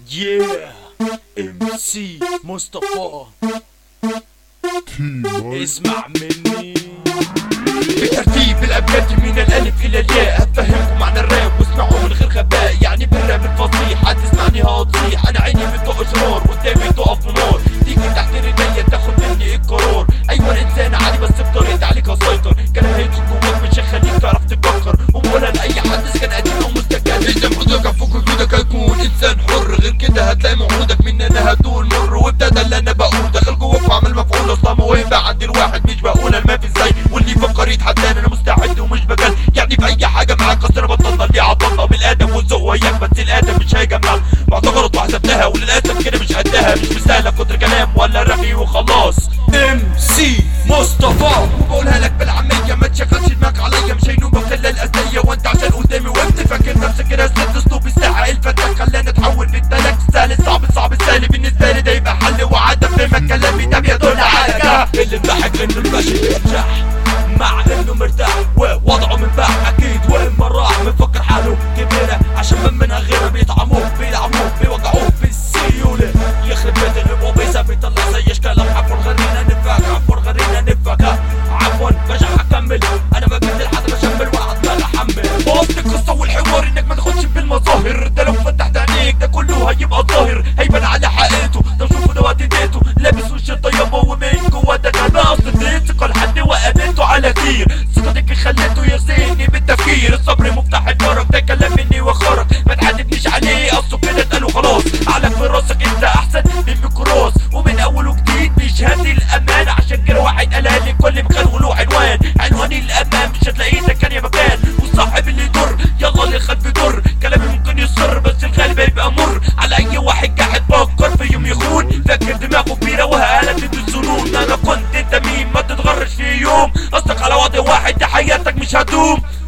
Yeah ام سي مصطفى اسمع مني بترتيب الابيات من الالف الى الياء هفهمكم معنى الراب واسمعوا من غير غباء يعني بالراب الفصيح هتسمعني هتصيح انا عيني بتطق شرار قدامي تقف نار تيجي تحت رجليا تاخد مني القرار ايوه الانسان عادي بس بطريقه عليك اسيطر كلام هيدخل جواك مش هيخليك تعرف تفكر ولا لاي حد كان قديم او مستجد الزم حدودك فوق وجودك هتكون انسان حر غير كده هتلاقي موعودك من انا هتقول مر وابتدى اللي انا بقول دخل جواك وعمل مفعول اصلا مهم عند الواحد مش بقول انا ما في ازاي واللي يفكر يتحداني انا مستعد ومش بجل يعني في اي حاجه معاك اصل انا بطلنا اللي عطلنا بالادب والذوق وياك بس الادب مش هيجمع معتبرت وحسبتها وللاسف كده مش قدها مش مستاهله كتر كلام ولا رغي وخلاص ام سي مصطفى وبقولها لك بالعامية ما تشغلش دماغك عليا مش هينوبك الا الأذية وانت عشان قدامي وانت فاكر نفسك كده ست اسلوب الساحة الفتاة خلاني اتحول للتلك السهل الصعب الصعب السهل بالنسبة لي ده يبقى حل وعدم فهمك كلامي ده بيدل حاجة اللي مضحك انه الماشي بينجح مع انه مرتاح ووضعه منباح اكيد وين ما راح مفكر حاله كبيره عشان من منها غيره بيطعموه بيدعموه بيوقعوه بالسيوله يخرب بيت الربو بيسا بيطلع زي اشكال عفوا غرينا نفاك عفوا غرينا نفاك عفوا بشع اكمل انا ما بدي لحد بشمل ولا عطل احمل بوظت القصة والحوار انك ما تاخدش بالمظاهر ده لو فتحت عينيك ده كله هيبقى ظاهر هيبان على حقيقته ده شوفوا ده وقت اديته لابس وش الطيبة ومن جوا ده كان اصل اديت ثقة لحد وامنته على خير ثقتك خليته يرزقني بالتفكير الصبر مفتاح الفرج ده كلام مني وخرج ما تحددنيش عليه اصله كده اتقال وخلاص علق في راسك انت احسن من ميكروس ومن اول وجديد بيشهد الامان عشان كده واحد قالها لي كل مكان وله عنوان عنواني الامام مش هتلاقيه ده كان يا مكان والصاحب اللي يضر يلا اللي خلف يضر كلامي ممكن يصر بس الغالب هيبقى مر على اي واحد قاعد بفكر في يوم يخون فاكر دماغه كبيره وهقلبت الظنون انا كنت انت مين ما تتغرش في يوم قصدك على وضع واحد ده حياتك مش هتدوم